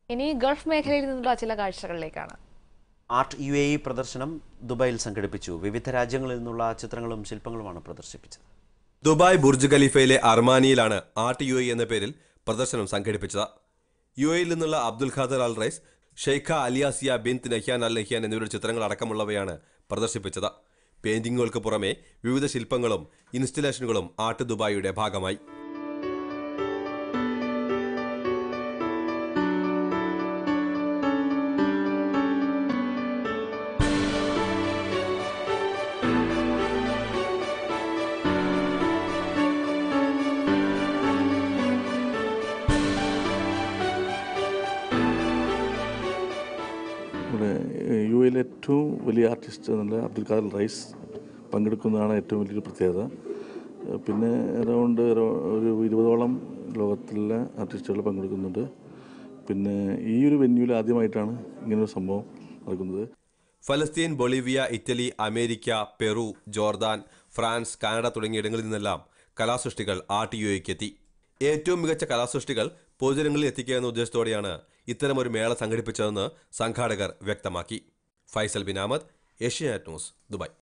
ഇനി ഗൾഫ് മേഖലയിൽ നിന്നുള്ള ചില കാഴ്ചകളിലേക്കാണ് ആർട്ട് യു എ ഇ പ്രദർശനം ദുബായിൽ സംഘടിപ്പിച്ചു വിവിധ രാജ്യങ്ങളിൽ നിന്നുള്ള ചിത്രങ്ങളും ശില്പങ്ങളുമാണ് പ്രദർശിപ്പിച്ചത് ദുബായ് ബുർജ് ഖലീഫയിലെ അർമാനിയിലാണ് ആർട്ട് യു എ എന്ന പേരിൽ പ്രദർശനം സംഘടിപ്പിച്ചത് യു എയിൽ നിന്നുള്ള Abdul Qader Al Rais Sheikha Alyazia bint Nahyan Al Nahyan എന്നിവരുടെ ചിത്രങ്ങൾ അടക്കമുള്ളവയാണ് പ്രദർശിപ്പിച്ചത് പെയിന്റിങ്ങുകൾക്ക് പുറമെ വിവിധ ശില്പങ്ങളും ഇൻസ്റ്റലേഷനുകളും ആർട്ട് ദുബായിയുടെ ഭാഗമായി ഇവിടെ യു എയിലെ ഏറ്റവും വലിയ ആർട്ടിസ്റ്റ് എന്നുള്ള അബ്ദുൽ ഖാദർ റൈസ് പങ്കെടുക്കുന്നതാണ് ഏറ്റവും വലിയൊരു പ്രത്യേകത ഏഹ് പിന്നെ അറൗണ്ട് ഒരു ഇരുപതോളം ലോകത്തിലെ ആർട്ടിസ്റ്റുകൾ പങ്കെടുക്കുന്നുണ്ട് പിന്നെ ഈ ഒരു വെന്യൂവിൽ ആദ്യമായിട്ടാണ് ഇങ്ങനൊരു സംഭവം നടക്കുന്നത് ഫലസ്തീൻ Bolivia Italy America Peru Jordan France Canada തുടങ്ങിയ ഇടങ്ങളിൽ നിന്നെല്ലാം കലാസൃഷ്ടികൾ ആർട്ട് യു എക്ക് എത്തി ഏറ്റവും മികച്ച കലാസൃഷ്ടികൾ പൊതുജനങ്ങളിൽ എത്തിക്കുക എന്ന ഉദ്ദേശത്തോടെയാണ് ഇത്തരമൊരു മേള സംഘടിപ്പിച്ചതെന്ന് സംഘാടകർ വ്യക്തമാക്കി ഫൈസൽ ബിൻ അഹമ്മദ് ഏഷ്യാനെറ്റ് ന്യൂസ് ദുബായ്